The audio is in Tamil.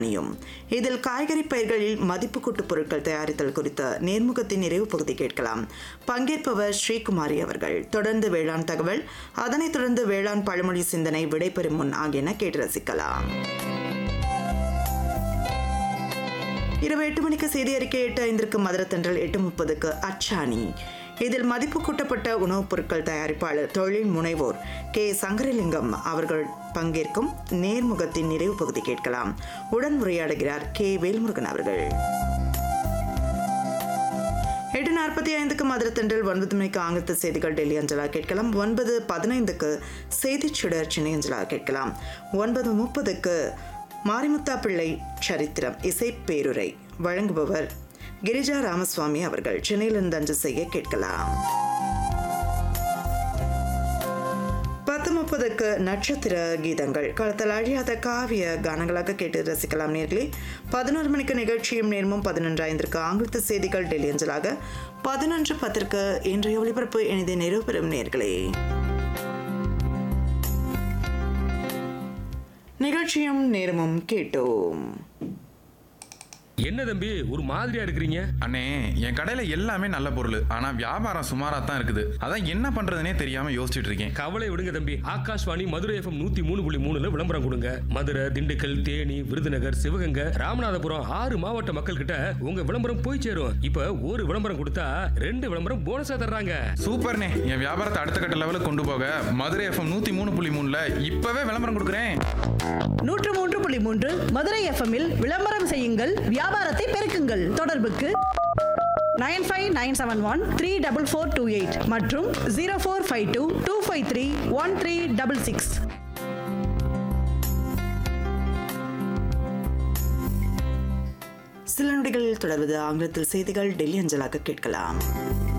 யும். இதில் காய்கறி பயிர்களில் மதிப்பு கூட்டு பொருட்கள் தயாரித்தல் குறித்த நேர்முகத்தின் நிறைவு பகுதி கேட்கலாம் பங்கேற்பவர் ஸ்ரீகுமாரி அவர்கள் தொடர்ந்து வேளாண் தகவல் அதனைத் தொடர்ந்து வேளாண் பழமொழி சிந்தனை விடைபெறும் முன் ஆகியன கேட்டு ரசிக்கலாம் இரவு எட்டு மணிக்கு செய்தி அறிக்கை எட்டு ஐந்திற்கு மதுரத்தன்றல் எட்டு முப்பதுக்கு அச்சாணி இதில் மதிப்பு கூட்டப்பட்ட உணவுப் பொருட்கள் தயாரிப்பாளர் தொழில் முனைவோர் கே சங்கரலிங்கம் அவர்கள் பங்கேற்கும் நேர்முகத்தின் நிறைவு பகுதி கேட்கலாம் உடன் உரையாடுகிறார் கே வேல்முருகன் அவர்கள் எட்டு நாற்பத்தி ஐந்துக்கு மதுரத்தன்றல் ஒன்பது மணிக்கு ஆங்கிலத்து செய்திகள் டெல்லி அஞ்சலா கேட்கலாம் ஒன்பது பதினைந்துக்கு செய்திச் சுடர் சென்னை அஞ்சலா கேட்கலாம் ஒன்பது முப்பதுக்கு மாரிமுத்தா பிள்ளை சரித்திரம் இசை பேருரை வழங்குபவர் கிரிஜா ராமசுவாமி அவர்கள் சென்னையிலிருந்து அஞ்சு செய்ய கேட்கலாம் பத்து முப்பதுக்கு நட்சத்திர கீதங்கள் காலத்தில் அழியாத காவிய கானங்களாக கேட்டு ரசிக்கலாம் நேர்களே பதினோரு மணிக்கு நிகழ்ச்சியும் நேர்மும் பதினொன்று ஐந்திற்கு ஆங்கிலத்து செய்திகள் டெல்லி அஞ்சலாக பதினொன்று பத்திற்கு இன்றைய ஒளிபரப்பு இனிதை நிறைவு பெறும் நேர்களே நிகழ்ச்சியும் நேரமும் கேட்டோம் என்ன தம்பி ஒரு மாதிரியா இருக்கிறீங்க அண்ணே என் கடையில எல்லாமே நல்ல பொருள் ஆனா வியாபாரம் சுமாரா தான் இருக்குது அதான் என்ன பண்றதுனே தெரியாம யோசிச்சுட்டு இருக்கேன் கவலை விடுங்க தம்பி ஆகாஷ்வாணி மதுரை எஃப்எம் நூத்தி மூணு புள்ளி மூணுல விளம்பரம் கொடுங்க மதுரை திண்டுக்கல் தேனி விருதுநகர் சிவகங்கை ராமநாதபுரம் ஆறு மாவட்ட மக்கள் கிட்ட உங்க விளம்பரம் போய் சேரும் இப்ப ஒரு விளம்பரம் கொடுத்தா ரெண்டு விளம்பரம் போனஸா தர்றாங்க சூப்பர்ண்ணே என் வியாபாரத்தை அடுத்த கட்ட லெவலுக்கு கொண்டு போக மதுரை எஃப்எம் நூத்தி மூணு புள்ளி மூணுல இப்பவே விளம்பரம் கொடுக்குறேன் நூற்று மூன்று புள்ளி மூன்று மதுரை எஃப்எம்மில் விளம்பரம் செய்யுங்கள் வியாபாரத்தை பெருக்குங்கள் தொடர்புக்கு nine five nine seven one three double four two eight மற்றும் zero four five two two five three one three double six சில நொடிகளில் தொடர்வது ஆங்கிலத்தில் செய்திகள் டெல்லி அஞ்சலாக கேட்கலாம்